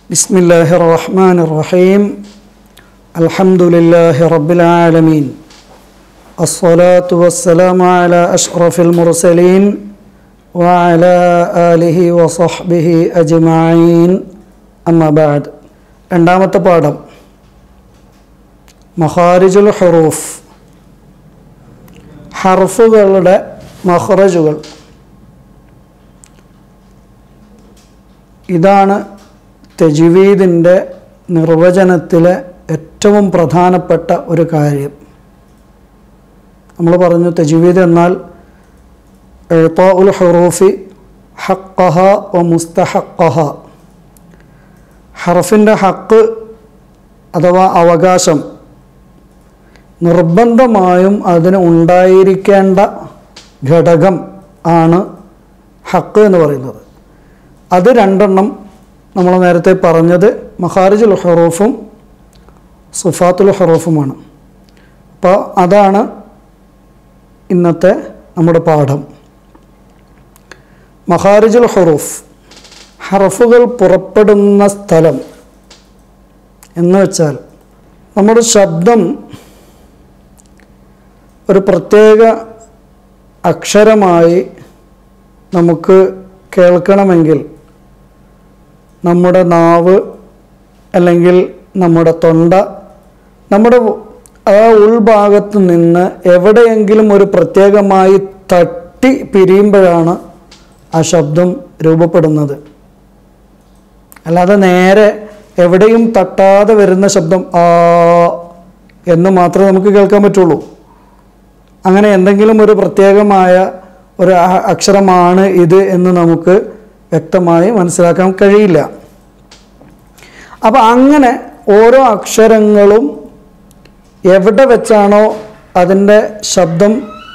بسم الله الرحمن الرحيم الحمد لله رب العالمين الصلاة والسلام على أشرف المرسلين وعلى آله وصحبه أجمعين أما بعد രണ്ടാമത്തെ പാഠം മഹാരിജുൽ ഹറൂഫ് ഹർഫുകളുടെ മഹ്റജുകൾ ഇതാണ് തെജുവീദിൻ്റെ നിർവചനത്തിലെ ഏറ്റവും പ്രധാനപ്പെട്ട ഒരു കാര്യം നമ്മൾ പറഞ്ഞു തെജുവീദ് എന്നാൽ എഴുത്താ ഉൽ ഹറൂഫി ഹക്കഹ ഒ മുസ്തഹക്കഹ ഹറഫിൻ്റെ ഹക്ക് അഥവാ അവകാശം നിർബന്ധമായും അതിന് ഉണ്ടായിരിക്കേണ്ട ഘടകം ആണ് ഹക്ക് എന്ന് പറയുന്നത് അത് രണ്ടെണ്ണം നമ്മൾ നേരത്തെ പറഞ്ഞത് മഹാരിജുൽ ഹറൂഫും സുഫാത്തുൽ ഹറൂഫുമാണ് അപ്പോൾ അതാണ് ഇന്നത്തെ നമ്മുടെ പാഠം മഹാരിജുൽ ഹറൂഫ് ഹറഫുകൾ പുറപ്പെടുന്ന സ്ഥലം എന്ന് വെച്ചാൽ നമ്മുടെ ശബ്ദം ഒരു പ്രത്യേക അക്ഷരമായി നമുക്ക് കേൾക്കണമെങ്കിൽ നമ്മുടെ നാവ് അല്ലെങ്കിൽ നമ്മുടെ തൊണ്ട നമ്മുടെ ആ ഉൾഭാഗത്ത് നിന്ന് എവിടെയെങ്കിലും ഒരു പ്രത്യേകമായി തട്ടി പിരിയുമ്പോഴാണ് ആ ശബ്ദം രൂപപ്പെടുന്നത് അല്ലാതെ നേരെ എവിടെയും തട്ടാതെ വരുന്ന ശബ്ദം ആ എന്ന് മാത്രമേ നമുക്ക് കേൾക്കാൻ പറ്റുള്ളൂ അങ്ങനെ എന്തെങ്കിലും ഒരു പ്രത്യേകമായ ഒരു അ- അക്ഷരമാണ് ഇത് എന്ന് നമുക്ക് വ്യക്തമായി മനസ്സിലാക്കാൻ കഴിയില്ല അപ്പം അങ്ങനെ ഓരോ അക്ഷരങ്ങളും എവിടെ വെച്ചാണോ അതിൻ്റെ ശബ്ദം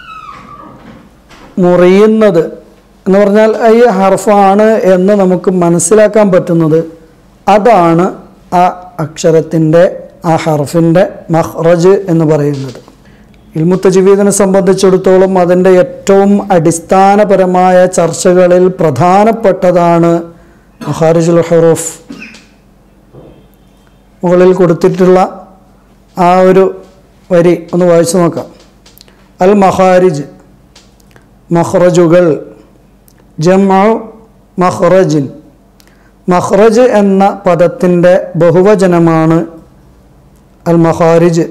മുറിയുന്നത് എന്ന് പറഞ്ഞാൽ ഈ ഹർഫാണ് എന്ന് നമുക്ക് മനസ്സിലാക്കാൻ പറ്റുന്നത് അതാണ് ആ അക്ഷരത്തിൻ്റെ ആ ഹർഫിൻ്റെ മഹ്റജ് എന്ന് പറയുന്നത് ഇൽമുത്തജീവിതനെ സംബന്ധിച്ചിടത്തോളം അതിൻ്റെ ഏറ്റവും അടിസ്ഥാനപരമായ ചർച്ചകളിൽ പ്രധാനപ്പെട്ടതാണ് മഹാരിജുൽ ഹറൂഫ് മുകളിൽ കൊടുത്തിട്ടുള്ള ആ ഒരു വരി ഒന്ന് വായിച്ചു നോക്കാം അൽ മഹാരിജ് മഹ്റജുകൾ ജമ മഹ്റജിൻ മഹ്റജ് എന്ന പദത്തിൻ്റെ ബഹുവചനമാണ് അൽ മഹാരിജ്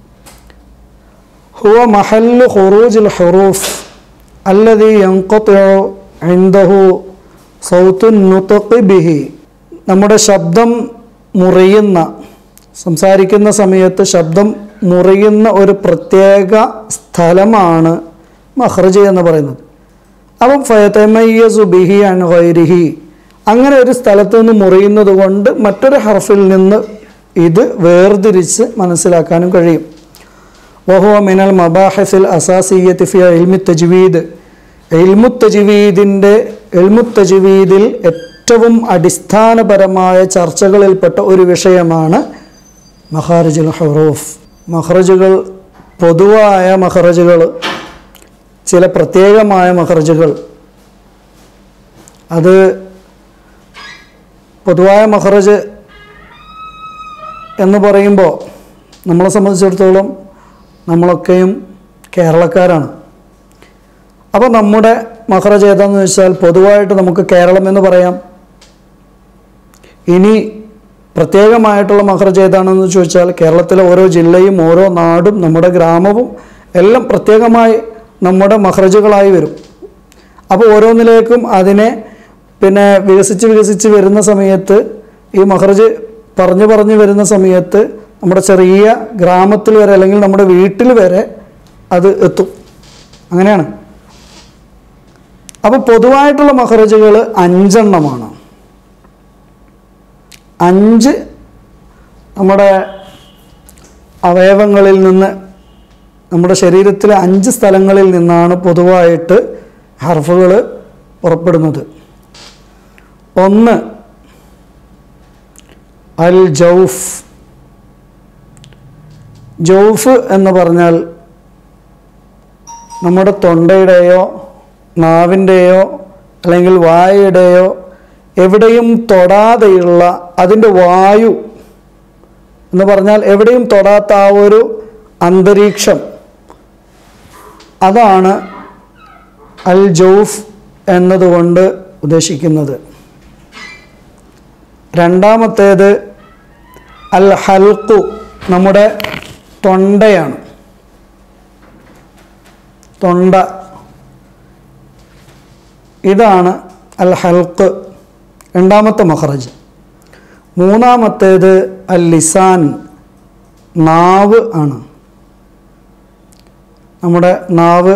هو محل خروج الحروف الذي ينقطع عنده صوت النطق به നമ്മുടെ ശബ്ദം മുറിയുന്ന സംസാരിക്കുന്ന സമയത്ത് ശബ്ദം മുറിയുന്ന ഒരു പ്രത്യേക സ്ഥലമാണ് മഹ്റജ് എന്ന് പറയുന്നത് അപ്പം ഫയത്തമയ്യസു ബിഹി അൻ ഗൈരിഹി അങ്ങനെ ഒരു സ്ഥലത്ത് നിന്ന് മുറിയുന്നത് കൊണ്ട് മറ്റൊരു ഹർഫിൽ നിന്ന് ഇത് വേർതിരിച്ച് മനസ്സിലാക്കാനും കഴിയും വഹുവ മിനൽ മബാഹസിൽ അസാസിയത്ത് ഫി ഇൽമി തജ്വീദ് ഇൽമു തജ്വീദിൻ്റെ ഇൽമു തജ്വീദിൽ ഏറ്റവും അടിസ്ഥാനപരമായ ചർച്ചകളിൽപ്പെട്ട ഒരു വിഷയമാണ് മഹാരജുൽ ഹറൂഫ് മഹ്റജുകൾ പൊതുവായ മഹ്റജുകൾ ചില പ്രത്യേകമായ മഹ്റജുകൾ അത് പൊതുവായ മഹ്റജ് എന്ന് പറയുമ്പോൾ നമ്മളെ സംബന്ധിച്ചിടത്തോളം നമ്മളൊക്കെയും കേരളക്കാരാണ് അപ്പോൾ നമ്മുടെ മഹ്റജ് ഏതാന്ന് വെച്ചാൽ പൊതുവായിട്ട് നമുക്ക് കേരളം എന്ന് പറയാം ഇനി പ്രത്യേകമായിട്ടുള്ള മഹ്റജ് ഏതാണെന്ന് ചോദിച്ചാൽ കേരളത്തിലെ ഓരോ ജില്ലയും ഓരോ നാടും നമ്മുടെ ഗ്രാമവും എല്ലാം പ്രത്യേകമായി നമ്മുടെ മഹ്റജുകളായി വരും അപ്പോൾ ഓരോന്നിലേക്കും അതിനെ പിന്നെ വികസിച്ച് വികസിച്ച് വരുന്ന സമയത്ത് ഈ മഹ്റജ് പറഞ്ഞു പറഞ്ഞു വരുന്ന സമയത്ത് നമ്മുടെ ചെറിയ ഗ്രാമത്തിൽ വരെ അല്ലെങ്കിൽ നമ്മുടെ വീട്ടിൽ വരെ അത് എത്തും അങ്ങനെയാണ് അപ്പോൾ പൊതുവായിട്ടുള്ള മഹ്റജുകൾ അഞ്ചെണ്ണമാണ് അഞ്ച് നമ്മുടെ അവയവങ്ങളിൽ നിന്ന് നമ്മുടെ ശരീരത്തിലെ അഞ്ച് സ്ഥലങ്ങളിൽ നിന്നാണ് പൊതുവായിട്ട് ഹർഫുകൾ പുറപ്പെടുന്നത് ഒന്ന് അൽ ജൗഫ് ജൗഫ് എന്ന് പറഞ്ഞാൽ നമ്മുടെ തൊണ്ടയുടെയോ നാവിൻ്റെയോ അല്ലെങ്കിൽ വായയുടെയോ എവിടെയും തൊടാതെയുള്ള അതിൻ്റെ വായു എന്ന് പറഞ്ഞാൽ എവിടെയും തൊടാത്ത ആ ഒരു അന്തരീക്ഷം അതാണ് അൽ ജൗഫ് എന്നതുകൊണ്ട് ഉദ്ദേശിക്കുന്നത് രണ്ടാമത്തേത് അൽ ഹൽക്കു നമ്മുടെ തൊണ്ടയാണ് തൊണ്ട ഇതാണ് അൽ ഹൽക്ക് രണ്ടാമത്തെ മഹറജ് മൂന്നാമത്തേത് അൽ ലിസാൻ നാവ് ആണ് നമ്മുടെ നാവ്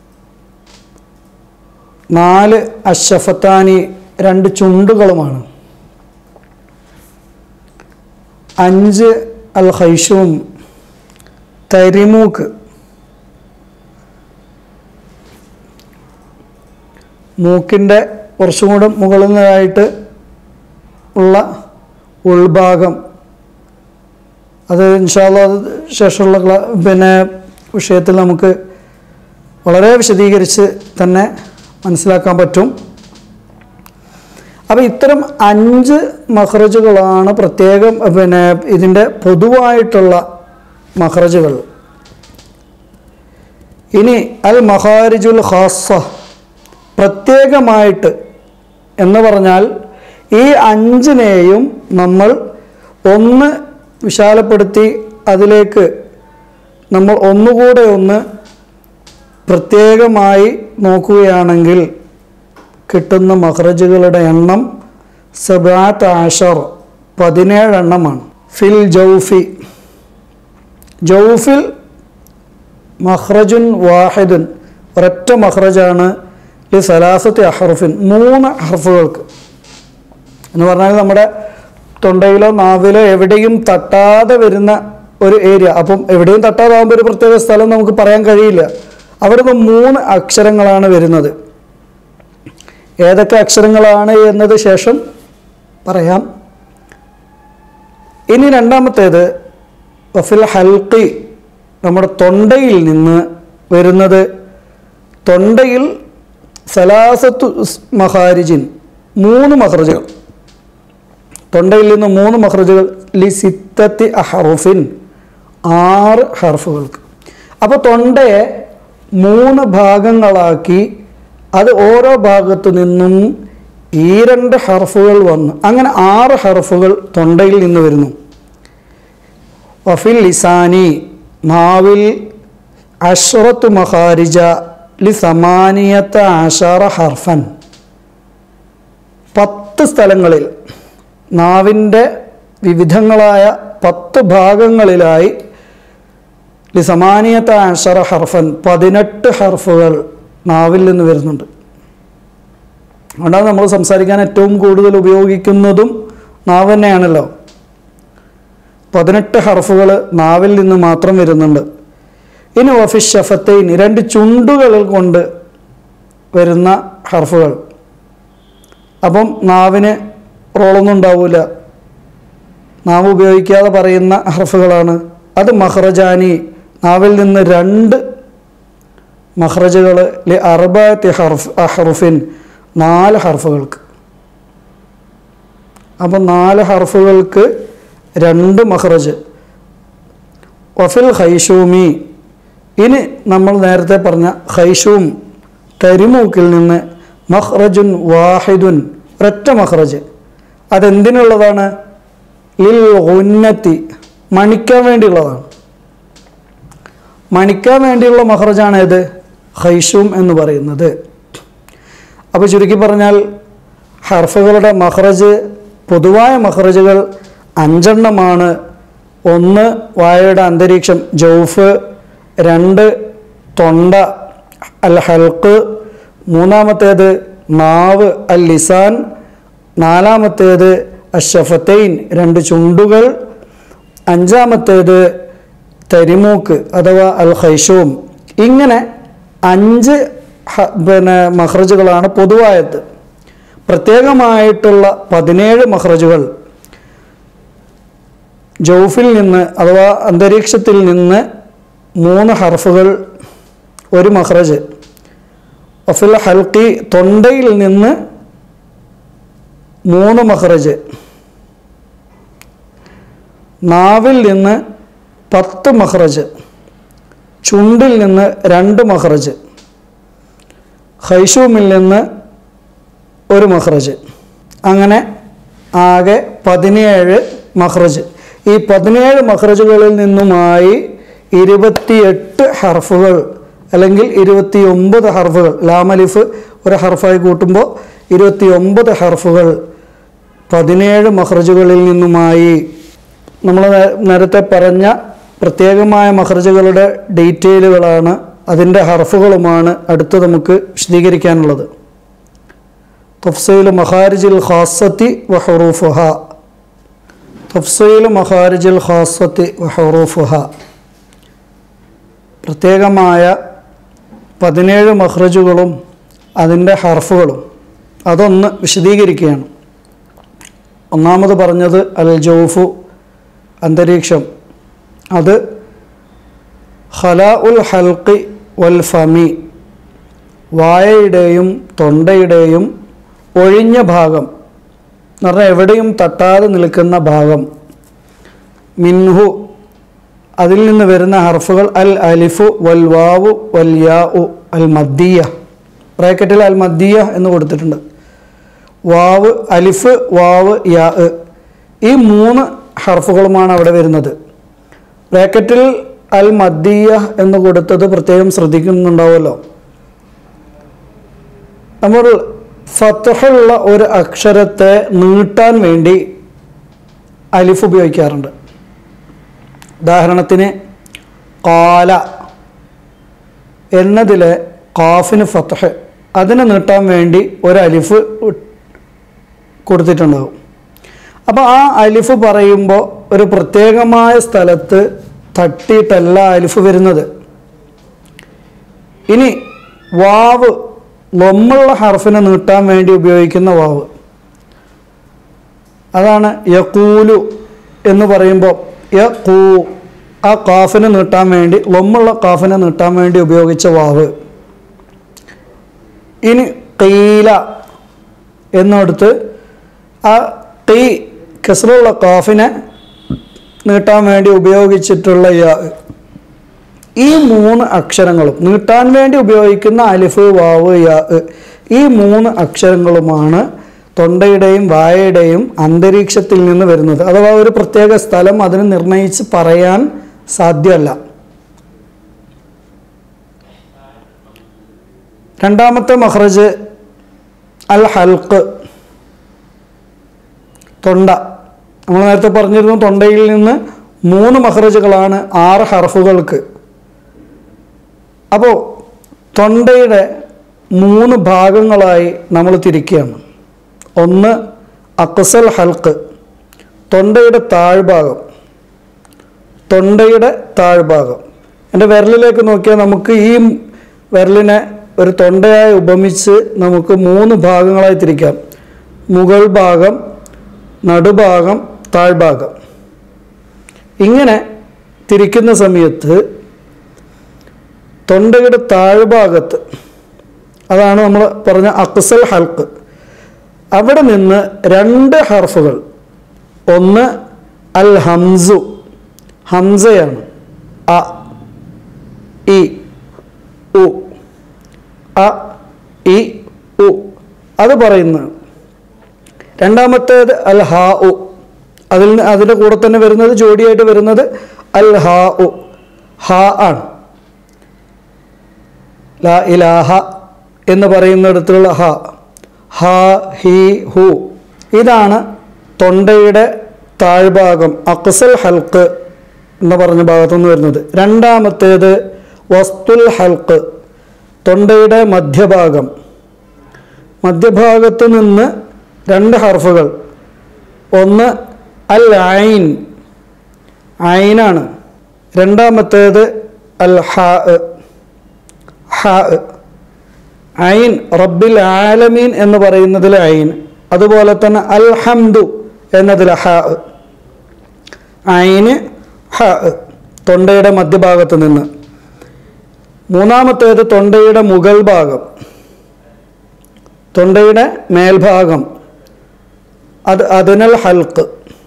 നാല് അഷഫത്താനി രണ്ട് ചുണ്ടുകളുമാണ് അഞ്ച് അൽ ഹൈഷും തരിമൂക്ക് മൂക്കിൻ്റെ കുറച്ചും കൂടെ മുകളിൽ നിന്നായിട്ട് ഉള്ള ഉൾഭാഗം അത് ഇൻഷാല്ല അത് ശേഷമുള്ള ക്ലാ പിന്നെ വിഷയത്തിൽ നമുക്ക് വളരെ വിശദീകരിച്ച് തന്നെ മനസ്സിലാക്കാൻ പറ്റും അപ്പോൾ ഇത്തരം അഞ്ച് മഹ്റജുകളാണ് പ്രത്യേകം പിന്നെ ഇതിൻ്റെ പൊതുവായിട്ടുള്ള മഹ്റജുകൾ ഇനി അൽ മഹാരിജുൽ ഖാസ പ്രത്യേകമായിട്ട് എന്ന് പറഞ്ഞാൽ ഈ അഞ്ചിനെയും നമ്മൾ ഒന്ന് വിശാലപ്പെടുത്തി അതിലേക്ക് നമ്മൾ ഒന്നുകൂടെ ഒന്ന് പ്രത്യേകമായി നോക്കുകയാണെങ്കിൽ കിട്ടുന്ന മഹ്റജുകളുടെ എണ്ണം സബാത്ത് ആഷർ പതിനേഴെണ്ണമാണ് ഫിൽ ജൗഫി ജൗഫിൽ മഹ്റജുൻ വാഹിദുൻ ഒരൊറ്റ മഹ്റജാണ് ഈ സലാസത്തെ അഹർഫിൻ മൂന്ന് ഹർഫുകൾക്ക് എന്ന് പറഞ്ഞാൽ നമ്മുടെ തൊണ്ടയിലോ നാവിലോ എവിടെയും തട്ടാതെ വരുന്ന ഒരു ഏരിയ അപ്പം എവിടെയും തട്ടാതാകുമ്പോൾ ഒരു പ്രത്യേക സ്ഥലം നമുക്ക് പറയാൻ കഴിയില്ല അവിടുന്ന് മൂന്ന് അക്ഷരങ്ങളാണ് വരുന്നത് ഏതൊക്കെ അക്ഷരങ്ങളാണ് എന്നത് ശേഷം പറയാം ഇനി രണ്ടാമത്തേത് വഫിൽ ഹൽക്കി നമ്മുടെ തൊണ്ടയിൽ നിന്ന് വരുന്നത് തൊണ്ടയിൽ സലാസത്തു മഹാരിജിൻ മൂന്ന് മഹ്റജുകൾ തൊണ്ടയിൽ നിന്ന് മൂന്ന് മഹ്റജുകൾ ലി സിത്തത്തി അഹറുഫിൻ ആറ് ഹർഫുകൾക്ക് അപ്പോൾ തൊണ്ടയെ മൂന്ന് ഭാഗങ്ങളാക്കി അത് ഓരോ ഭാഗത്തു നിന്നും ഈ രണ്ട് ഹർഫുകൾ വന്ന് അങ്ങനെ ആറ് ഹർഫുകൾ തൊണ്ടയിൽ നിന്ന് വരുന്നു വഫിൽ ലിസാനി നാവിൽ അഷ്റത്തു മഹാരിജ ലി സമാനിയത്ത ആഷാറ ഹർഫൻ പത്ത് സ്ഥലങ്ങളിൽ നാവിൻ്റെ വിവിധങ്ങളായ പത്ത് ഭാഗങ്ങളിലായി ലി സമാനിയത്ത ആഷറ ഹർഫൻ പതിനെട്ട് ഹർഫുകൾ നാവിൽ നിന്ന് വരുന്നുണ്ട് അതുകൊണ്ടാണ് നമ്മൾ സംസാരിക്കാൻ ഏറ്റവും കൂടുതൽ ഉപയോഗിക്കുന്നതും നാവ് തന്നെയാണല്ലോ പതിനെട്ട് ഹർഫുകൾ നാവിൽ നിന്ന് മാത്രം വരുന്നുണ്ട് ഇനി വഫിഷ് ഷഫത്തൈൻ രണ്ട് ചുണ്ടുകളിൽ കൊണ്ട് വരുന്ന ഹർഫുകൾ അപ്പം നാവിന് റോളൊന്നും ഉണ്ടാവില്ല നാവ് ഉപയോഗിക്കാതെ പറയുന്ന ഹർഫുകളാണ് അത് മഹ്റജാനി നാവിൽ നിന്ന് രണ്ട് മഹ്റജുകൾ ലി അർബാത്തി ഹർഫ് അഹ്റുഫിൻ നാല് ഹർഫുകൾക്ക് അപ്പം നാല് ഹർഫുകൾക്ക് രണ്ട് മഹ്റജ് വഫിൽ ഖൈഷൂമി ഇനി നമ്മൾ നേരത്തെ പറഞ്ഞ ഖൈഷൂം കരിമൂക്കിൽ നിന്ന് മഹ്റജുൻ വാഹിദുൻ ഒരൊറ്റ മഹ്റജ് അതെന്തിനുള്ളതാണ് ലിൽ ഉന്നത്തി മണിക്കാൻ വേണ്ടിയുള്ളതാണ് മണിക്കാൻ വേണ്ടിയുള്ള മഹ്റജാണ് ഏത് ഖൈഷൂം എന്ന് പറയുന്നത് അപ്പോൾ ചുരുക്കി പറഞ്ഞാൽ ഹർഫുകളുടെ മഹ്റജ് പൊതുവായ മഹ്റജുകൾ അഞ്ചെണ്ണമാണ് ഒന്ന് വായയുടെ അന്തരീക്ഷം ജൗഫ് രണ്ട് തൊണ്ട അൽ ഹൽക്ക് മൂന്നാമത്തേത് നാവ് അൽ ലിസാൻ നാലാമത്തേത് അഷഫത്തൈൻ രണ്ട് ചുണ്ടുകൾ അഞ്ചാമത്തേത് തരിമൂക്ക് അഥവാ അൽ ഖൈഷൂം ഇങ്ങനെ അഞ്ച് ഹ- പിന്നെ മഹ്റജുകളാണ് പൊതുവായത് പ്രത്യേകമായിട്ടുള്ള പതിനേഴ് മഹ്റജുകൾ ജൗഫിൽ നിന്ന് അഥവാ അന്തരീക്ഷത്തിൽ നിന്ന് മൂന്ന് ഹർഫുകൾ ഒരു മഹ്റജ് വഫിൽ ഹൽക്കി തൊണ്ടയിൽ നിന്ന് മൂന്ന് മഹ്റജ് നാവിൽ നിന്ന് പത്ത് മഹ്റജ് ചുണ്ടിൽ നിന്ന് രണ്ട് മഹ്റജ് ഹൈഷൂമിൽ നിന്ന് ഒരു മഹ്റജ് അങ്ങനെ ആകെ പതിനേഴ് മഹ്റജ് ഈ പതിനേഴ് മഹ്റജുകളിൽ നിന്നുമായി ഇരുപത്തിയെട്ട് ഹർഫുകൾ അല്ലെങ്കിൽ ഇരുപത്തി ഒമ്പത് ഹർഫുകൾ ലാമലിഫ് ഒരു ഹർഫായി കൂട്ടുമ്പോൾ ഇരുപത്തി ഒമ്പത് ഹർഫുകൾ പതിനേഴ് മഹ്റജുകളിൽ നിന്നുമായി നമ്മൾ നേ- നേരത്തെ പറഞ്ഞ പ്രത്യേകമായ മഹ്റജുകളുടെ ഡീറ്റെയിലുകളാണ് അതിൻ്റെ ഹർഫുകളുമാണ് അടുത്ത് നമുക്ക് വിശദീകരിക്കാനുള്ളത് തഫ്സീൽ മഹാരിജിൽ ഖാസത്തി വഹറൂഫുഹ തഫ്സീൽ മഹാരിജിൽ ഖാസത്തി വഹറൂഫുഹ പ്രത്യേകമായ പതിനേഴ് മഹ്റജുകളും അതിൻ്റെ ഹർഫുകളും അതൊന്ന് വിശദീകരിക്കുകയാണ് ഒന്നാമത് പറഞ്ഞത് അൽ ജൗഫു അന്തരീക്ഷം അത് ഖല ഉൽ ഹൽക്കി വൽ ഫമി വായയുടെയും തൊണ്ടയുടെയും ഒഴിഞ്ഞ ഭാഗം എന്ന് പറഞ്ഞാൽ എവിടെയും തട്ടാതെ നിൽക്കുന്ന ഭാഗം മിൻഹു അതിൽ നിന്ന് വരുന്ന ഹർഫുകൾ അൽ അലിഫു വൽ വാവു വൽ യാ ഉ അൽ മദ്ദിയ ബ്രാക്കറ്റിൽ അൽ മദ്ദിയ എന്ന് കൊടുത്തിട്ടുണ്ട് വാവ് അലിഫ് വാവ് യാ എ. ഈ മൂന്ന് ഹർഫുകളുമാണ് അവിടെ വരുന്നത് ബ്രാക്കറ്റിൽ അൽ മദ്ദിയ എന്ന് കൊടുത്തത് പ്രത്യേകം ശ്രദ്ധിക്കുന്നുണ്ടാവുമല്ലോ നമ്മൾ ഫത്തഹുള്ള ഒരു അക്ഷരത്തെ നീട്ടാൻ വേണ്ടി അലിഫ് ഉപയോഗിക്കാറുണ്ട് ഉദാഹരണത്തിന് കാല എന്നതിലെ കാഫിന് ഫത്തഹ് അതിനെ നീട്ടാൻ വേണ്ടി ഒരു അലിഫ് കൊടുത്തിട്ടുണ്ടാകും അപ്പോൾ ആ അലിഫ് പറയുമ്പോൾ ഒരു പ്രത്യേകമായ സ്ഥലത്ത് തട്ടിയിട്ടല്ല അലിഫ് വരുന്നത് ഇനി വാവ് ലൊമ്മുള്ള ഹർഫിനെ നീട്ടാൻ വേണ്ടി ഉപയോഗിക്കുന്ന വാവ് അതാണ് യക്കൂലു എന്ന് പറയുമ്പോൾ യ കൂ ആ കാഫിനെ നീട്ടാൻ വേണ്ടി ലൊമ്മുള്ള കാഫിനെ നീട്ടാൻ വേണ്ടി ഉപയോഗിച്ച വാവ് ഇനി കീല എന്നിടത്ത് ആ തീ കെസറുള്ള കാഫിനെ നീട്ടാൻ വേണ്ടി ഉപയോഗിച്ചിട്ടുള്ള യാ ഈ മൂന്ന് അക്ഷരങ്ങളും നീട്ടാൻ വേണ്ടി ഉപയോഗിക്കുന്ന അലിഫ് വാവ് യാ ഈ മൂന്ന് അക്ഷരങ്ങളുമാണ് തൊണ്ടയുടെയും വായയുടെയും അന്തരീക്ഷത്തിൽ നിന്ന് വരുന്നത് അഥവാ ഒരു പ്രത്യേക സ്ഥലം അതിന് നിർണയിച്ച് പറയാൻ സാധ്യമല്ല രണ്ടാമത്തെ മഹ്റജ് അൽ ഹൽക്ക് തൊണ്ട നമ്മൾ നേരത്തെ പറഞ്ഞിരുന്നു തൊണ്ടയിൽ നിന്ന് മൂന്ന് മഹ്റജുകളാണ് ആറ് ഹർഫുകൾക്ക് അപ്പോൾ തൊണ്ടയുടെ മൂന്ന് ഭാഗങ്ങളായി നമ്മൾ തിരിക്കുകയാണ് ഒന്ന് അക്സൽ ഹൽക്ക് തൊണ്ടയുടെ താഴ്ഭാഗം തൊണ്ടയുടെ താഴ്ഭാഗം എൻ്റെ വിരലിലേക്ക് നോക്കിയാൽ നമുക്ക് ഈ വിരലിനെ ഒരു തൊണ്ടയായി ഉപമിച്ച് നമുക്ക് മൂന്ന് ഭാഗങ്ങളായി തിരിക്കാം മുകൾ ഭാഗം നടുഭാഗം താഴ്ഭാഗം ഇങ്ങനെ തിരിക്കുന്ന സമയത്ത് തൊണ്ടയുടെ താഴ്ഭാഗത്ത് അതാണ് നമ്മൾ പറഞ്ഞ അക്സൽ ഹൽക്ക് അവിടെ നിന്ന് രണ്ട് ഹർഫുകൾ ഒന്ന് അൽ ഹംസു ഹംസയാണ് അ ഇ ഉ അ ഇ ഉ അത് പറയുന്നത് രണ്ടാമത്തേത് അൽ ഹാ ഉ അതിൽ നിന്ന് അതിൻ്റെ കൂടെ തന്നെ വരുന്നത് ജോഡിയായിട്ട് വരുന്നത് അൽ ഹാ ഉ ഹാ ആണ് ലാ ഇലാഹ എന്ന് പറയുന്നിടത്തുള്ള ഹ ഹ ഹി ഹു ഇതാണ് തൊണ്ടയുടെ താഴ്ഭാഗം അക്സൽ ഹൽക്ക് എന്ന് പറഞ്ഞ ഭാഗത്തു നിന്ന് വരുന്നത് രണ്ടാമത്തേത് വസ്തുൽ ഹൽക്ക് തൊണ്ടയുടെ മധ്യഭാഗം മധ്യഭാഗത്ത് നിന്ന് രണ്ട് ഹർഫുകൾ ഒന്ന് അൽ ഐൻ ഐനാണ് രണ്ടാമത്തേത് അൽ ഹ ഹ ഐൻ റബ്ബിൽ ആലമീൻ എന്ന് പറയുന്നതിൽ ഐൻ അതുപോലെ തന്നെ അൽ ഹംദു എന്നതിൽ ഹ ഐന് ഹ തൊണ്ടയുടെ മധ്യഭാഗത്ത് നിന്ന് മൂന്നാമത്തേത് തൊണ്ടയുടെ മുകൾ ഭാഗം തൊണ്ടയുടെ മേൽഭാഗം അത് അതിനൽ ഹൽക്ക്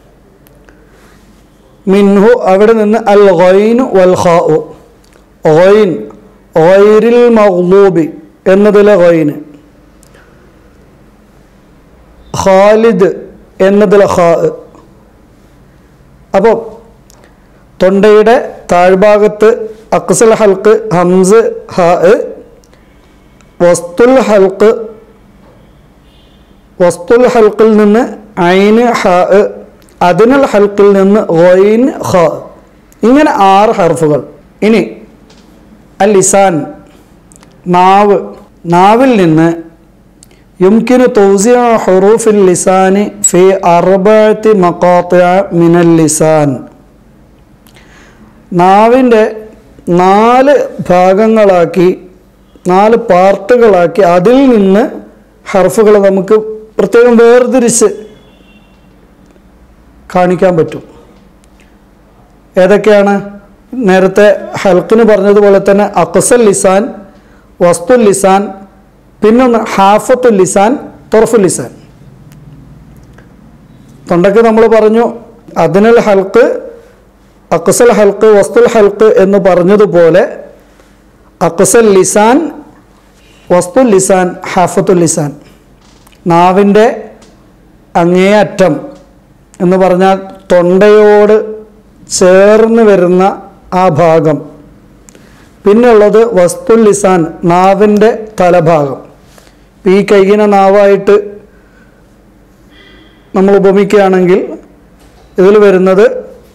മിൻഹു അവിടെ നിന്ന് അൽ ഗൈനു വൽ ഖാഉ ഗൈൻ ഗൈരിൽ മഗ്ലൂബി എന്നതിലെ ഗൈന് ഖാലിദ് എന്നതിലെ ഖാ അപ്പോൾ തൊണ്ടയുടെ താഴ്ഭാഗത്ത് അക്സൽ ഹൽക്ക് ഹംസ് ഹ വസ്തുൽ ഹൽക്ക് വസ്തുൽ ഹൽക്കിൽ നിന്ന് ഐന് ഹ അതിനൽ ഹൽക്കിൽ നിന്ന് ഗൊയിൻ ഹ ഇങ്ങനെ ആറ് ഹർഫുകൾ ഇനി അൽ ലിസാൻ നാവ് നാവിൽ നിന്ന് യുംകിനു തൗസിയ ഹുറൂഫിൽ ലിസാനി ഫി അർബഅത്തി മഖാത്തിഅ മിനൽ ലിസാൻ നാവിൻ്റെ നാല് ഭാഗങ്ങളാക്കി നാല് പാർട്ടുകളാക്കി അതിൽ നിന്ന് ഹർഫുകൾ നമുക്ക് പ്രത്യേകം വേർതിരിച്ച് കാണിക്കാൻ പറ്റും ഏതൊക്കെയാണ് നേരത്തെ ഹൽക്കിന് പറഞ്ഞതുപോലെ തന്നെ അക്സൽ ലിസാൻ വസ്തുൽ ലിസാൻ പിന്നൊന്ന് ഹാഫത്തുൽ ലിസാൻ തൊറഫുൽ ലിസാൻ തൊണ്ടയ്ക്ക് നമ്മൾ പറഞ്ഞു അതിനൽ ഹൽക്ക് അക്സൽ ഹൽക്ക് വസ്തുൽ ഹൽക്ക് എന്ന് പറഞ്ഞതുപോലെ അക്സൽ ലിസാൻ വസ്തുൽ ലിസാൻ ഹാഫത്തുൽ ലിസാൻ നാവിൻ്റെ അങ്ങേ അറ്റം എന്ന് പറഞ്ഞാൽ തൊണ്ടയോട് ചേർന്ന് വരുന്ന ആ ഭാഗം പിന്നുള്ളത് വസ്തുൽ ലിസാൻ നാവിൻ്റെ തലഭാഗം ഈ കൈയിനെ നാവായിട്ട് നമ്മൾ ഉപമിക്കുകയാണെങ്കിൽ ഇതിൽ വരുന്നത്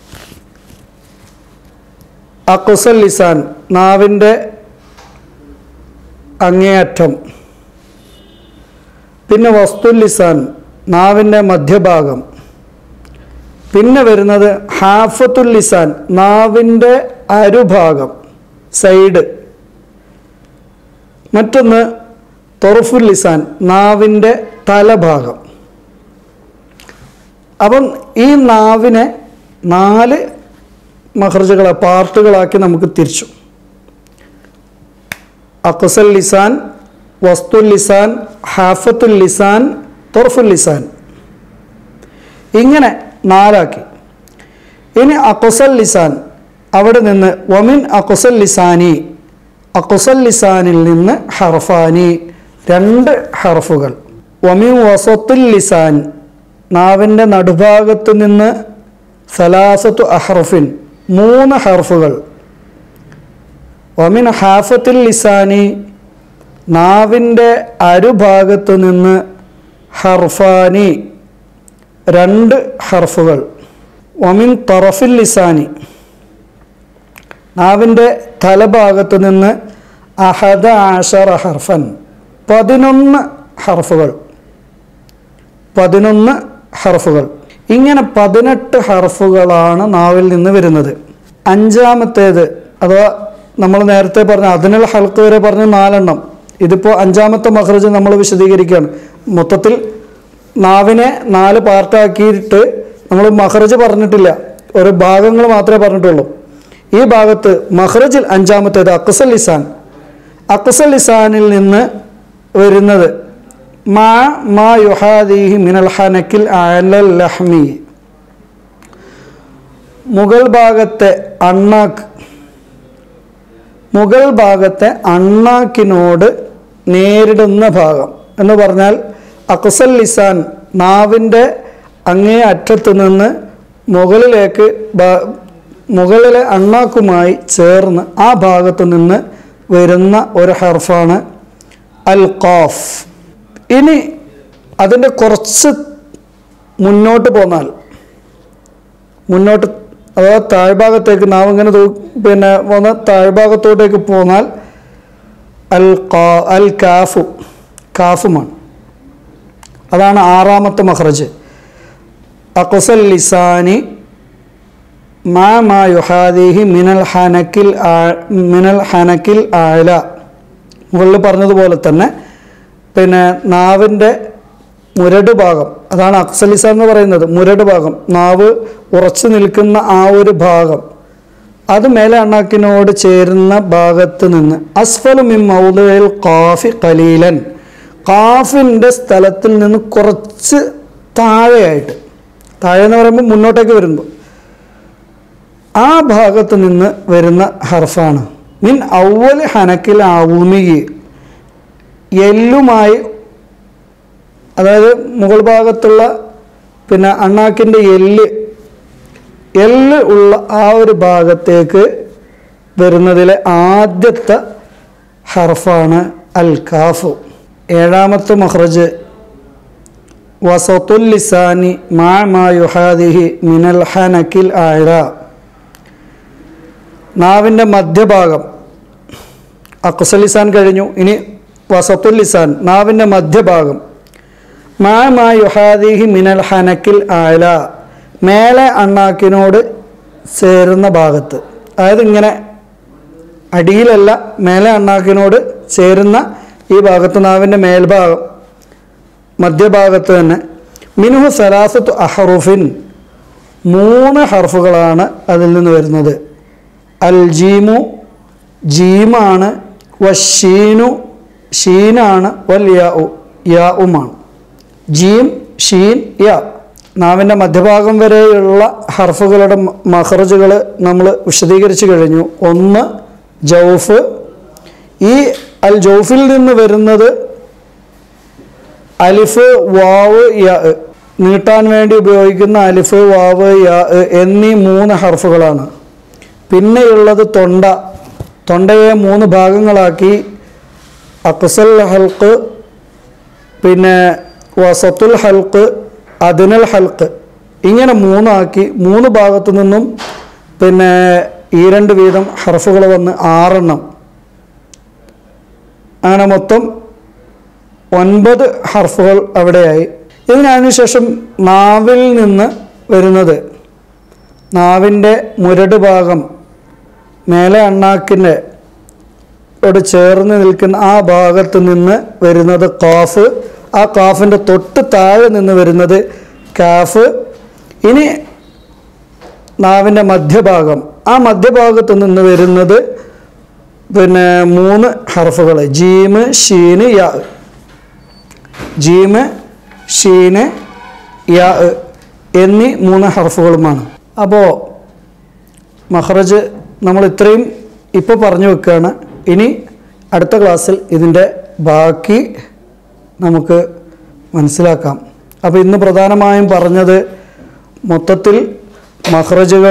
അക്കുസൽ ലിസാൻ നാവിൻ്റെ അങ്ങേയറ്റം പിന്നെ വസ്തുൽ ലിസാൻ നാവിൻ്റെ മധ്യഭാഗം പിന്നെ വരുന്നത് ഹാഫത്തുൽ ലിസാൻ നാവിൻ്റെ അരുഭാഗം സൈഡ് മറ്റൊന്ന് തൊറഫുൽ ലിസാൻ നാവിൻ്റെ തലഭാഗം അപ്പം ഈ നാവിനെ നാല് മഹർജകളെ പാർട്ടുകളാക്കി നമുക്ക് തിരിച്ചു അക്സൽ ലിസാൻ വസ്തുൽ ലിസാൻ ഹാഫത്തുൽ ലിസാൻ തൊർഫുൽ ലിസാൻ ഇങ്ങനെ നാലാക്കി ഇനി അക്സൽ ലിസാൻ അവിടെ നിന്ന് വമിൻ അക്സൽ ലിസാനി അക്സൽ ലിസാനിൽ നിന്ന് ഹർഫാനി രണ്ട് ഹർഫുകൾ വമിൻ വസത്തുൽ ലിസാൻ നാവിൻ്റെ നടുഭാഗത്ത് നിന്ന് സലാസത്തു അഹർഫിൻ മൂന്ന് ഹർഫുകൾ വമിൻ ഹാഫത്തുൽ ലിസാനി നാവിൻ്റെ അരുഭാഗത്തു നിന്ന് ഹർഫാനി രണ്ട് ഹർഫുകൾ വമിൻ തറഫിൽ ലിസാനി നാവിൻ്റെ തലഭാഗത്തു നിന്ന് അഹദ ആഷറ ഹർഫൻ പതിനൊന്ന് ഹർഫുകൾ പതിനൊന്ന് ഹർഫുകൾ ഇങ്ങനെ പതിനെട്ട് ഹർഫുകളാണ് നാവിൽ നിന്ന് വരുന്നത് അഞ്ചാമത്തേത് അഥവാ നമ്മൾ നേരത്തെ പറഞ്ഞ അതിനുള്ള ഹൽക്ക് വരെ പറഞ്ഞ നാലെണ്ണം ഇതിപ്പോൾ അഞ്ചാമത്തെ മഹ്റജ് നമ്മൾ വിശദീകരിക്കുകയാണ് മൊത്തത്തിൽ നാവിനെ നാല് പാർട്ടാക്കിയിട്ട് നമ്മൾ മഹ്റജ് പറഞ്ഞിട്ടില്ല ഒരു ഭാഗങ്ങൾ മാത്രമേ പറഞ്ഞിട്ടുള്ളൂ ഈ ഭാഗത്ത് മഹ്റജിൽ അഞ്ചാമത്തേത് അക്സൽ ലിസാൻ അക്സൽ ലിസാനിൽ നിന്ന് വരുന്നത് മാ മാ യുഹാദീഹി മിനൽ ഹനക്കിൽ അലൽ ലഹ്മി മുകൾ ഭാഗത്തെ അണ്ണാക്ക് മുകൾ ഭാഗത്തെ അണ്ണാക്കിനോട് നേരിടുന്ന ഭാഗം എന്ന് പറഞ്ഞാൽ അക്സൽ ലിസാൻ നാവിൻ്റെ അങ്ങേ അറ്റത്ത് നിന്ന് മുകളിലേക്ക് ബ- മുകളിലെ അണ്ണാക്കുമായി ചേർന്ന് ആ ഭാഗത്തു നിന്ന് വരുന്ന ഒരു ഹർഫാണ് അൽ ഖാഫ് ഇനി അതിൻ്റെ കുറച്ച് മുന്നോട്ട് പോന്നാൽ മുന്നോട്ട് അഥവാ താഴ്ഭാഗത്തേക്ക് നാവ് ഇങ്ങനെ തൂ പിന്നെ വന്ന് താഴ്ഭാഗത്തോട്ടേക്ക് പോന്നാൽ അൽ കാ അൽ കാഫു കാഫുമാണ് അതാണ് ആറാമത്തെ മഹ്റജ് അക്സൽ ലിസാനി മാ മാ യുഹാദിഹി മിനൽ ഹനക്കിൽ ആ- മിനൽ ഹനക്കിൽ ആല മുകളിൽ പറഞ്ഞതുപോലെ തന്നെ പിന്നെ നാവിൻ്റെ മുരട് ഭാഗം അതാണ് അക്സലിസ എന്ന് പറയുന്നത് മുരട് ഭാഗം നാവ് ഉറച്ചു നിൽക്കുന്ന ആ ഒരു ഭാഗം അത് മേലെ അണ്ണാക്കിനോട് ചേരുന്ന ഭാഗത്ത് നിന്ന് അസ്ഫലു മിൻ മൗദയിൽ കാഫി കലീലൻ കാഫിൻ്റെ സ്ഥലത്തിൽ നിന്ന് കുറച്ച് താഴെയായിട്ട് താഴെ എന്ന് പറയുമ്പോൾ മുന്നോട്ടേക്ക് വരുമ്പോൾ ആ ഭാഗത്ത് നിന്ന് വരുന്ന ഹർഫാണ് മിൻ ഔവൽ ഹനക്കിൽ ഔമികി എല്ലുമായി അതായത് മുകൾ ഭാഗത്തുള്ള പിന്നെ അണ്ണാക്കിൻ്റെ എല്ല് എല്ല് ഉള്ള ആ ഒരു ഭാഗത്തേക്ക് വരുന്നതിലെ ആദ്യത്തെ ഹർഫാണ് അൽ കാഫ് ഏഴാമത്തെ മഹ്റജ് വസത്തുൽ ലിസാനി മാ മാ യുഹാദിഹി മിനൽ ഹനക്കിൽ ആഴ നാവിൻ്റെ മധ്യഭാഗം അക്കുസൽ ലിസാൻ കഴിഞ്ഞു ഇനി വസത്തുൽ ലിസാൻ നാവിൻ്റെ മധ്യഭാഗം മാ മാ യുഹാദിഹി മിനൽ ഹനക്കിൽ ആഴ മേലെ അണ്ണാക്കിനോട് ചേരുന്ന ഭാഗത്ത് അതായത് ഇങ്ങനെ അടിയിലല്ല മേലെ അണ്ണാക്കിനോട് ചേരുന്ന ഈ ഭാഗത്ത് നാവിൻ്റെ മേൽഭാഗം മധ്യഭാഗത്ത് തന്നെ മിനുഹു സലാസത്ത് അഹറുഫിൻ മൂന്ന് ഹർഫുകളാണ് അതിൽ നിന്ന് വരുന്നത് അൽ ജീമു ജീമാണ് വഷീനു ഷീനാണ് വൽ യാ ഉ യാ ഉമാണ് ജീം ഷീൻ യാ നാവിൻ്റെ മധ്യഭാഗം വരെയുള്ള ഹർഫുകളുടെ മഹറജുകൾ നമ്മൾ വിശദീകരിച്ചു കഴിഞ്ഞു ഒന്ന് ജൗഫ് ഈ അൽ ജൗഫിൽ നിന്ന് വരുന്നത് അലിഫ് വാവ് യ നീട്ടാൻ വേണ്ടി ഉപയോഗിക്കുന്ന അലിഫ് വാവ് യ എന്നീ മൂന്ന് ഹർഫുകളാണ് പിന്നെയുള്ളത് തൊണ്ട തൊണ്ടയെ മൂന്ന് ഭാഗങ്ങളാക്കി അക്സൽ ഹൽക്ക് പിന്നെ വസത്തുൽ ഹൽക്ക് അദിനൽ ഹൽക്ക് ഇങ്ങനെ മൂന്നാക്കി മൂന്ന് ഭാഗത്തു നിന്നും പിന്നെ ഈ രണ്ട് വീതം ഹർഫുകൾ വന്ന് ആറെണ്ണം അങ്ങനെ മൊത്തം ഒൻപത് ഹർഫുകൾ അവിടെയായി ഇതിനതിനുശേഷം നാവിൽ നിന്ന് വരുന്നത് നാവിൻ്റെ മുരട് ഭാഗം മേലെ അണ്ണാക്കിൻ്റെ ോട് ചേർന്ന് നിൽക്കുന്ന ആ ഭാഗത്ത് നിന്ന് വരുന്നത് കാഫ് ആ കാഫിൻ്റെ തൊട്ട് താഴെ നിന്ന് വരുന്നത് കാഫ് ഇനി നാവിൻ്റെ മധ്യഭാഗം ആ മധ്യഭാഗത്ത് നിന്ന് വരുന്നത് പിന്നെ മൂന്ന് ഹർഫുകൾ ജീമ് ഷീന് യാ ജീമ് ഷീന് യാ എന്നീ മൂന്ന് ഹർഫുകളുമാണ് അപ്പോൾ മഹ്റജ് നമ്മൾ ഇത്രയും ഇപ്പോൾ പറഞ്ഞു വെക്കുകയാണ് ഇനി അടുത്ത ക്ലാസ്സിൽ ഇതിൻ്റെ ബാക്കി നമുക്ക് മനസ്സിലാക്കാം അപ്പോൾ ഇന്ന് പ്രധാനമായും പറഞ്ഞത് മൊത്തത്തിൽ മഹ്റജുകൾ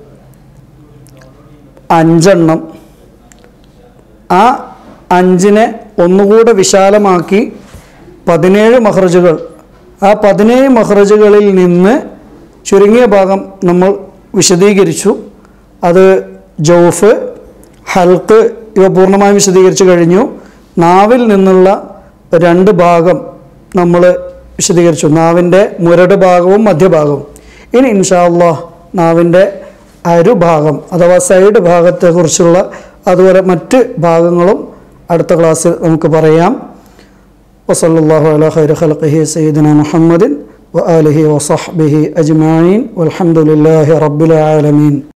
അഞ്ചെണ്ണം ആ അഞ്ചിനെ ഒന്നുകൂടെ വിശാലമാക്കി പതിനേഴ് മഹ്റജുകൾ ആ പതിനേഴ് മഹ്റജുകളിൽ നിന്ന് ചുരുങ്ങിയ ഭാഗം നമ്മൾ വിശദീകരിച്ചു അത് ജൗഫ് ഹൽക്ക് ഇവ പൂർണ്ണമായും വിശദീകരിച്ചു കഴിഞ്ഞു നാവിൽ നിന്നുള്ള രണ്ട് ഭാഗം നമ്മൾ വിശദീകരിച്ചു നാവിൻ്റെ മുരട് ഭാഗവും മധ്യഭാഗവും ഇനി ഇൻഷാല്ലാ നാവിൻ്റെ അരുഭാഗം അഥവാ സൈഡ് ഭാഗത്തെക്കുറിച്ചുള്ള അതുപോലെ മറ്റ് ഭാഗങ്ങളും അടുത്ത ക്ലാസ്സിൽ നമുക്ക് പറയാം وصلى الله على خير خلقه سيدنا محمد وآله وصحبه أجمعين والحمد لله رب العالمين